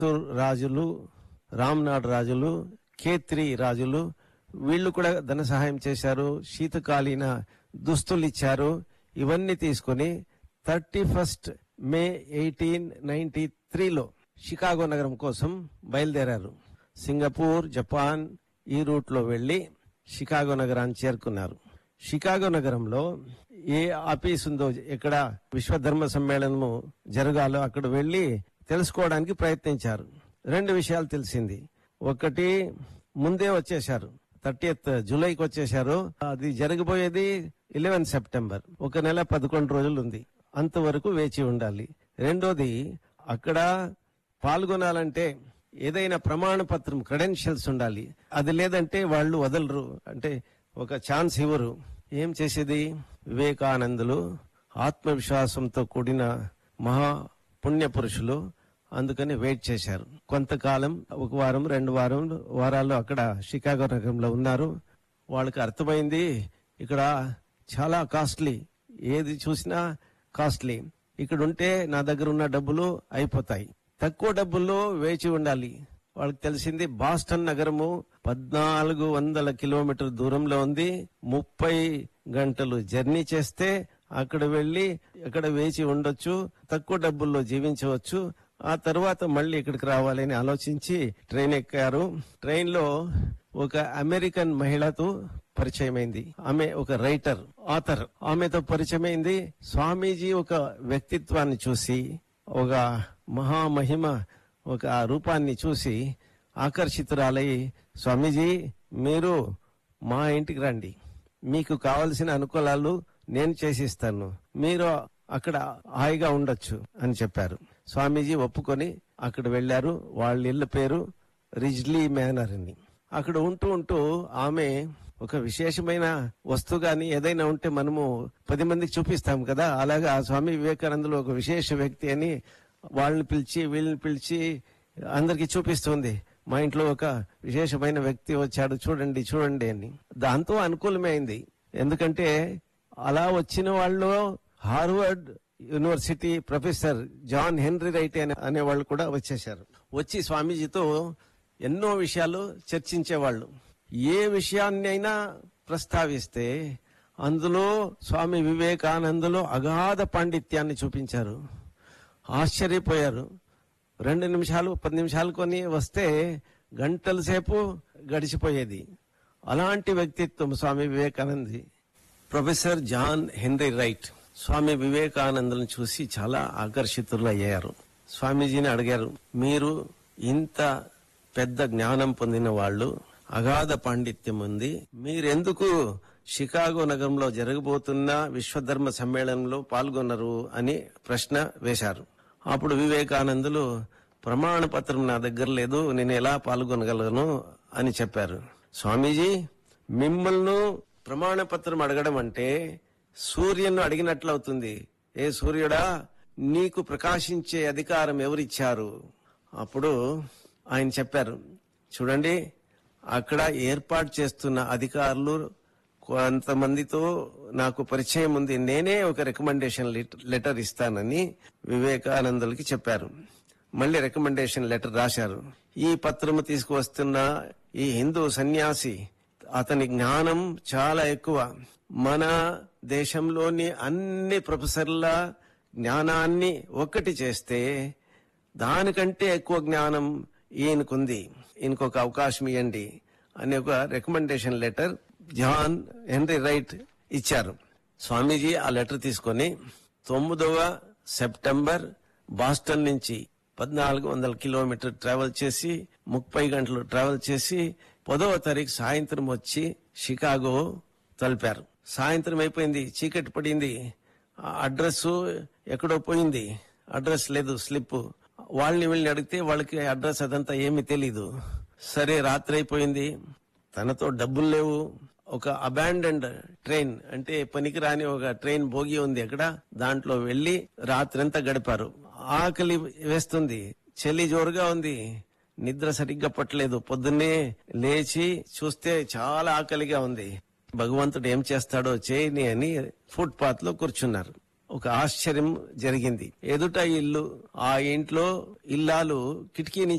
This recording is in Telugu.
రాజులు రామ్నాడ్ రాజులు కేత్రి రాజులు వీళ్ళు కూడా ధన సహాయం చేశారు శీతకాలీన దుస్తులు ఇచ్చారు ఇవన్నీ తీసుకుని thirty first May eighteen ninety త్రీలో షికాగో నగరం కోసం బయలుదేరారు సింగపూర్ జపాన్ ఈ రూట్ లో వెళ్లి షికాగో నగరాన్ని చేరుకున్నారు షికాగో నగరంలో ఏ ఆఫీస్ ఉందో ఎక్కడ విశ్వధర్మ సమ్మేళనము జరగాలో అక్కడ వెళ్లి తెలుసుకోవడానికి ప్రయత్నించారు రెండు విషయాలు తెలిసింది ఒకటి ముందే వచ్చేశారు థర్టీఎత్ జూలైకి వచ్చేశారు అది జరగబోయేది ఇలెవెన్ సెప్టెంబర్ ఒక నెల పదకొండు రోజులు ఉంది అంతవరకు వేచి ఉండాలి రెండోది అక్కడ పాల్గొనాలంటే ఏదైనా ప్రమాణ పత్రం క్రెడెన్షియల్స్ ఉండాలి అది లేదంటే వాళ్ళు వదలరు అంటే ఒక ఛాన్స్ ఇవ్వరు ఏం చేసేది వివేకానందులు ఆత్మవిశ్వాసంతో కూడిన మహా పుణ్య పురుషులు అందుకని వెయిట్ చేశారు కొంతకాలం ఒక వారం రెండు వారం వారాలు అక్కడ షికాగో నగరంలో ఉన్నారు వాళ్ళకి అర్థమైంది ఇక్కడ చాలా కాస్ట్లీ ఏది చూసినా కాస్ట్లీ ఇక్కడ ఉంటే నా దగ్గర ఉన్న డబ్బులు అయిపోతాయి తక్కువ డబ్బుల్లో వేచి ఉండాలి వాళ్ళకి తెలిసింది బాస్టన్ నగరము పద్నాలుగు వందల కిలోమీటర్ దూరంలో ఉంది ముప్పై గంటలు జర్నీ చేస్తే అక్కడ వెళ్లి అక్కడ వేచి ఉండొచ్చు తక్కువ డబ్బుల్లో జీవించవచ్చు ఆ తర్వాత మళ్ళీ ఇక్కడికి రావాలని ఆలోచించి ట్రైన్ ఎక్కారు ట్రైన్ లో ఒక అమెరికన్ మహిళతో పరిచయమైంది ఆమె ఒక రైటర్ ఆథర్ ఆమెతో పరిచయమైంది స్వామీజీ ఒక వ్యక్తిత్వాన్ని చూసి ఒక మహామహిమ ఒక ఆ రూపాన్ని చూసి ఆకర్షితురాలై స్వామీజీ మీరు మా ఇంటికి రండి మీకు కావలసిన అనుకూలాలు నేను చేసిస్తాను మీరు అక్కడ హాయిగా ఉండొచ్చు అని చెప్పారు స్వామీజీ ఒప్పుకొని అక్కడ వెళ్లారు వాళ్ళ ఇళ్ళ పేరు రిజ్లీ మేనర్ అని అక్కడ ఉంటూ ఉంటూ ఆమె ఒక విశేషమైన వస్తువు గాని ఏదైనా ఉంటే మనము పది మందికి చూపిస్తాం కదా అలాగా స్వామి వివేకానందులు ఒక విశేష వ్యక్తి అని వాళ్ళని పిలిచి వీళ్ళని పిలిచి అందరికి చూపిస్తుంది మా ఇంట్లో ఒక విశేషమైన వ్యక్తి వచ్చాడు చూడండి చూడండి అని దాంతో అనుకూలమే అయింది ఎందుకంటే అలా వచ్చిన వాళ్ళు Harvard University professor John Henry Wright అనే అనే వాళ్ళు కూడా వచ్చేశారు వచ్చి స్వామీజీతో ఎన్నో విషయాలు చర్చించేవాళ్ళు ఏ విషయాన్ని అయినా ప్రస్తావిస్తే అందులో స్వామి వివేకానందులో అగాధ పాండిత్యాన్ని చూపించారు ఆశ్చర్యపోయారు రెండు నిమిషాలు పది నిమిషాలు కొని వస్తే గంటల సేపు గడిచిపోయేది అలాంటి వ్యక్తిత్వం Swami Vivekananda professor John Henry Wright Swami వివేకానందులను చూసి చాలా ఆకర్షితులు అయ్యారు స్వామీజీని అడిగారు మీరు ఇంత పెద్ద జ్ఞానం పొందిన వాళ్ళు అగాధ పాండిత్యం ఉంది మీరెందుకు షికాగో నగరంలో జరగబోతున్న విశ్వధర్మ సమ్మేళనంలో పాల్గొన్నారు అని ప్రశ్న వేశారు అప్పుడు వివేకానందులు ప్రమాణ పత్రం నా దగ్గర లేదు నేను ఎలా పాల్గొనగలను అని చెప్పారు స్వామీజీ మిమ్మల్ని ప్రమాణ పత్రం అడగడం అంటే సూర్యును అడిగినట్లు అవుతుంది ఏ సూర్యుడా నీకు ప్రకాశించే అధికారం ఎవరిచ్చారు అప్పుడు ఆయన చెప్పారు చూడండి అక్కడ ఏర్పాటు చేస్తున్న అధికారులు కొంతమందితో నాకు పరిచయం ఉంది నేనే ఒక రికమెండేషన్ లెటర్ ఇస్తానని వివేకానందులకి చెప్పారు మళ్ళీ రికమెండేషన్ లెటర్ రాశారు ఈ పత్రము తీసుకువస్తున్న ఈ హిందూ సన్యాసి అతని జ్ఞానం చాలా ఎక్కువ మన దేశంలోని అన్ని ప్రొఫెసర్ల జ్ఞానాన్ని ఒక్కటి చేస్తే దానికంటే ఎక్కువ జ్ఞానం ఈయనకుంది ఈయనకు ఒక అవకాశం ఇవ్వండి అనే ఒక recommendation letter John Henry Wright ఇచ్చారు స్వామీజీ ఆ లెటర్ తీసుకొని తొమ్మిదవ సెప్టెంబర్ బాస్టన్ నుంచి పద్నాలుగు వందల కిలోమీటర్ ట్రావెల్ చేసి ముప్పై గంటలు ట్రావెల్ చేసి పదవ తారీఖు సాయంత్రం వచ్చి షికాగో తలిపారు సాయంత్రం అయిపోయింది చీకటి పడింది ఆ అడ్రస్ ఎక్కడో పోయింది అడ్రస్ లేదు స్లిప్ వాళ్ళని వీళ్ళని అడిగితే వాళ్ళకి అడ్రస్ అదంతా ఏమీ తెలీదు సరే రాత్రి అయిపోయింది తనతో డబ్బులు లేవు ఒక అబాండెండ్ ట్రైన్ అంటే పనికిరాని ఒక ట్రైన్ భోగి ఉంది అక్కడ దాంట్లో వెళ్లి రాత్రంతా గడిపారు ఆకలి వేస్తుంది చలి జోరుగా ఉంది నిద్ర సరిగ్గా పట్టలేదు పొద్దున్నే లేచి చూస్తే చాలా ఆకలిగా ఉంది భగవంతుడు ఏం చేస్తాడో చేయని అని ఫుట్ పాత్ లో కూర్చున్నారు ఒక ఆశ్చర్యం జరిగింది ఎదుట ఇల్లు ఆ ఇంట్లో ఇల్లాలు కిటికీ నుంచి